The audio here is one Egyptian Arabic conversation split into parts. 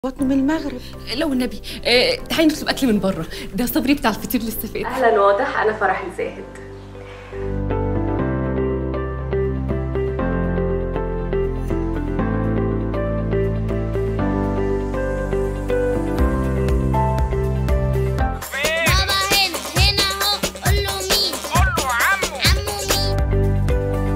بطنه من المغرب لو النبي آه، تعالي نطلب اكل من بره ده صبري بتاع الفطير لسه فات اهلا واضح انا فرح الزاهد بابا هنا هنا اهو قول له مين قول له عمو عمو مين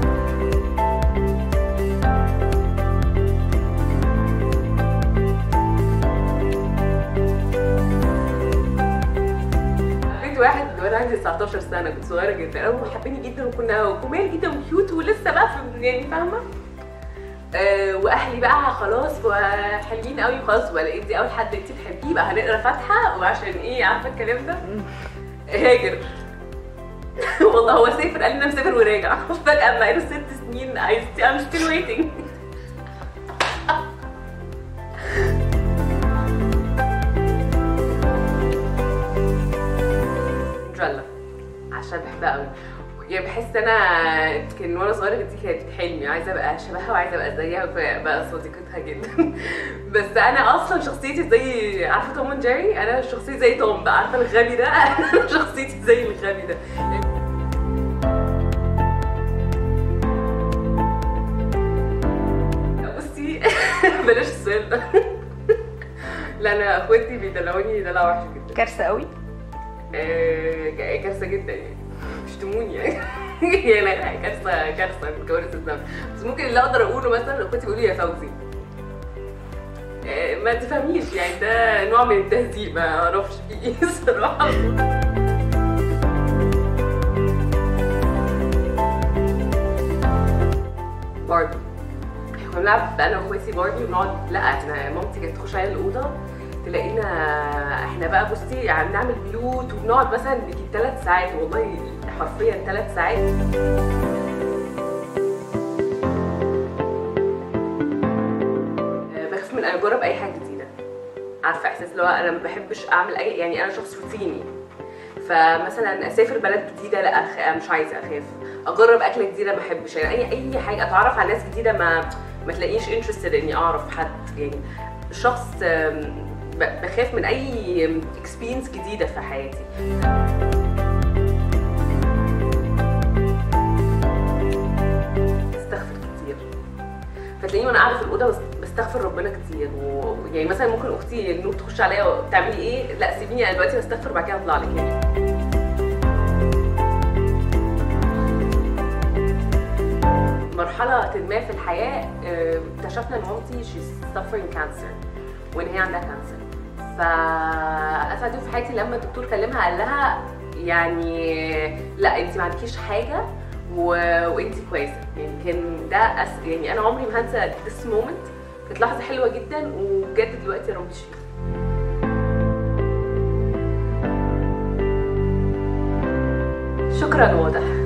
بيت واحد وانا عندي 19 سنه كنت صغيره جدا قوي وحبني جدا وكنا جمال جدا وكيوت ولسه بقى في يعني فاهمه آه واهلي بقى خلاص وحلوين قوي خلاص ولا انت اول حد انت تحبيه بقى هنقرا فاتحه وعشان ايه عارفه الكلام ده هاجر والله هو سافر قال لي انا مسافر وراجع فجاه بقى له ست سنين I still- I'm still waiting سندريلا عشان بحبها قوي يعني بحس انا كان وانا صغيره دي كانت حلمي عايزه ابقى شبهها وعايزه ابقى زيها فبقى صديقتها جدا بس انا اصلا شخصيتي زي عارفه توم اند جيري انا شخصيتي زي توم بقى عارفه الغبي ده انا شخصيتي زي الغبي ده بصي بلاش السؤال ده لا انا اخواتي بيدلعوني دلع وحش جدا كارثه قوي آه، كارثه جدا يعني بيشتموني يعني يعني لا، كارثه كارثه من كوارث الزمن بس ممكن اللي اقدر اقوله مثلا لو كنت بيقولوا لي يا فوزي آه، ما تفهميش يعني ده نوع من التهزيء ما اعرفش فيه ايه الصراحه باربي كنا بنلعب انا واخواتي باربي ونقعد لا احنا مامتي كانت تخش علينا الاوضه تلاقينا احنا بقى بصي يعني بنعمل بيوت وبنقعد مثلا بيجي ثلاث ساعات والله حرفيا ثلاث ساعات آه، بخاف من اجرب اي حاجه جديده عارفه احساس اللي هو انا ما بحبش اعمل اي يعني انا شخص روتيني فمثلا اسافر بلد جديده لا أخ... مش عايزه اخاف اجرب اكله جديده ما بحبش يعني اي اي حاجه اتعرف على ناس جديده ما ما تلاقينيش انترستد اني اعرف حد يعني شخص آم، ب- بخاف من اي اكسبيرينس جديده في حياتي بستغفر كتير فتلاقيني وانا قاعده في الاوضه بس- بستغفر ربنا كتير ويعني مثلا ممكن اختي نور تخش عليا وتعملي ايه لا سيبيني انا دلوقتي بستغفر بعد كده اطلع لك يعني مرحلة ما في الحياة آه، اكتشفنا ان مامتي she's suffering cancer وان هي عندها كانسر فاسعد يوم في حياتي لما الدكتور كلمها قال لها يعني لا انت ما عندكيش حاجة و... وانت كويسة يعني كان ده أس... يعني انا عمري ما هنسى this moment كانت لحظة حلوة جدا وبجد دلوقتي انا مش فيها شكرا واضح